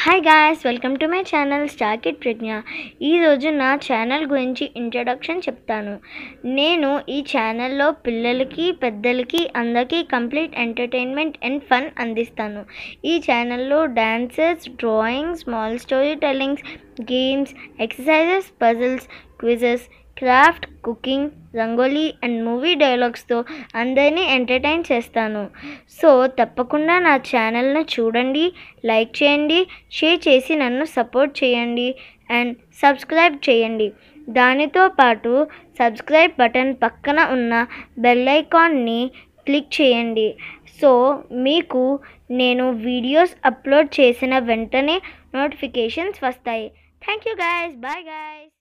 hi guys welcome to my channel star kid Pragna ఈరోజు నా channel గురించి ఇంట్రడక్షన్ చెప్తాను నేను ఈ ఛానల్లో పిల్లలకి పెద్దలకి అందరికీ కంప్లీట్ ఎంటర్టైన్మెంట్ అండ్ ఫన్ అందిస్తాను ఈ ఛానల్లో dances drawings small story tellings games exercises puzzles quizzes craft cooking rangoli and movie డైలాగ్స్తో అందరినీ ఎంటర్టైన్ చేస్తాను సో తప్పకుండా నా ఛానల్ను చూడండి లైక్ చేయండి షేర్ చేసి నన్ను సపోర్ట్ చేయండి అండ్ సబ్స్క్రైబ్ చేయండి దానితో పాటు సబ్స్క్రైబ్ బటన్ పక్కన ఉన్న బెల్ ఐకాన్ని క్లిక్ చేయండి సో మీకు నేను వీడియోస్ అప్లోడ్ చేసిన వెంటనే నోటిఫికేషన్స్ వస్తాయి thank you guys bye guys